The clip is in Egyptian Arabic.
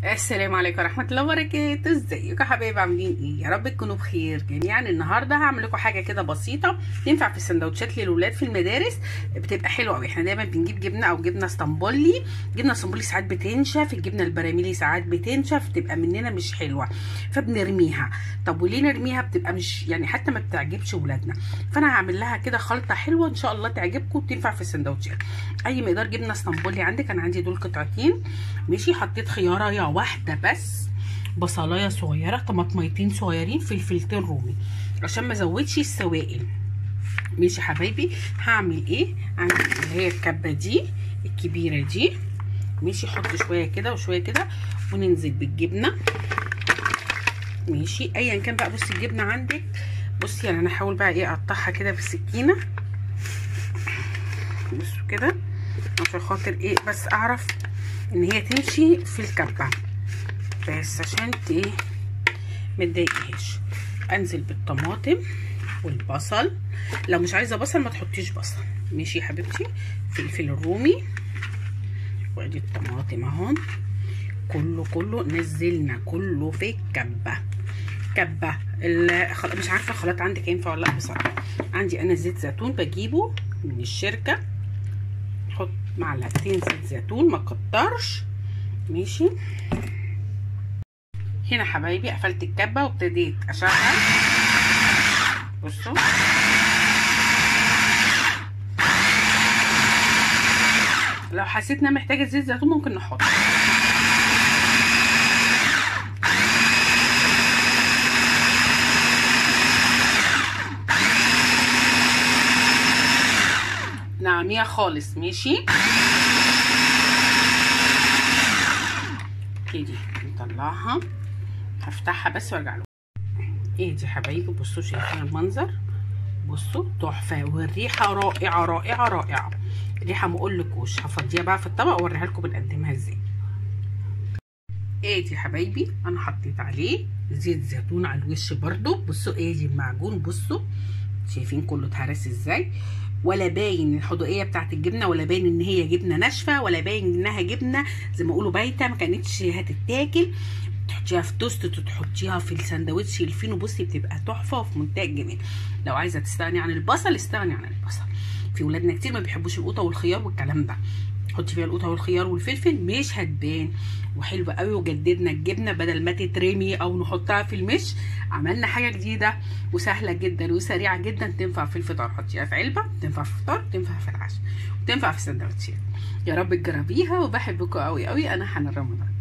السلام عليكم ورحمة الله وبركاته ازيكم يا حبايبي عاملين ايه يا رب تكونوا بخير جميعا النهارده هعمل لكم حاجه كده بسيطه تنفع في السندوتشات للولاد في المدارس بتبقى حلوه قوي احنا دايما بنجيب جبنه او جبنه اسطنبولي جبنه اسطنبولي ساعات بتنشف الجبنه البراميلي ساعات بتنشف تبقى مننا مش حلوه فبنرميها طب وليه نرميها بتبقى مش يعني حتى ما بتعجبش ولادنا فانا هعمل لها كده خلطه حلوه ان شاء الله تعجبكم وتنفع في السندوتشات اي مقدار جبنه اسطنبولي عندك انا عندي دول قطعتين ماشي حطيت خياره واحده بس بصلايه صغيره طماطميتين صغيرين فلفلتين رومي عشان ما ازودش السوائل ماشي حبايبي هعمل ايه عندي اللي هي الكبه دي الكبيره دي ماشي حط شويه كده وشويه كده وننزل بالجبنه ماشي ايا كان بقى بصي الجبنه عندك بصي يعني انا هحاول بقى ايه اقطعها كده بالسكينه بصوا كده عشان خاطر ايه بس اعرف ان هي تمشي في الكبه بس عشان ايه متضايقهاش انزل بالطماطم والبصل لو مش عايزه بصل ما تحطيش بصل ماشي يا حبيبتي فلفل الرومي وادي الطماطم اهو كله كله نزلنا كله في الكبه كبه مش عارفه الخلاط عندك ينفع ولا لا بصراحه عندي انا زيت زيتون بجيبه من الشركه احط معلقتين زيت زيتون ما كترش ماشي هنا حبايبي قفلت الكبه وابتديت اشغل بصوا لو حسيت انها محتاجه زيت زيتون ممكن نحط نعميها خالص ماشي كده نطلعها هفتحها بس وارجع له ايه دي حبايبي بصوا شايفين المنظر بصوا تحفه والريحه رائعه رائعه رائعه الريحه ما اقولكوش هفضيها بقى في الطبق واوريها لكم بنقدمها ازاي ايه دي حبايبي انا حطيت عليه زيت زيتون على الوش برده بصوا ايه دي المعجون بصوا شايفين كله اتهرس ازاي ولا باين الحدوقيه بتاعت الجبنه ولا باين ان هي جبنه ناشفه ولا باين انها جبنه زي ما يقولوا بايته ما كانتش هتتاكل تحطيها في توست تحطيها في الساندوتش الفينو بصي بتبقى تحفه وفي منتهى الجمال لو عايزه تستغني عن البصل استغني عن البصل في ولادنا كتير ما بيحبوش القوطه والخيار والكلام ده حطي فيها القوطه والخيار والفلفل مش هتبان وحلوه قوي وجددنا الجبنه بدل ما تترمي او نحطها في المش عملنا حاجه جديده وسهله جدا وسريعه جدا تنفع في الفطار حطيها في علبه تنفع في الفطار تنفع في العشاء وتنفع في السندوتشات يا رب تجربيها وبحبكم قوي قوي انا حنان رمضان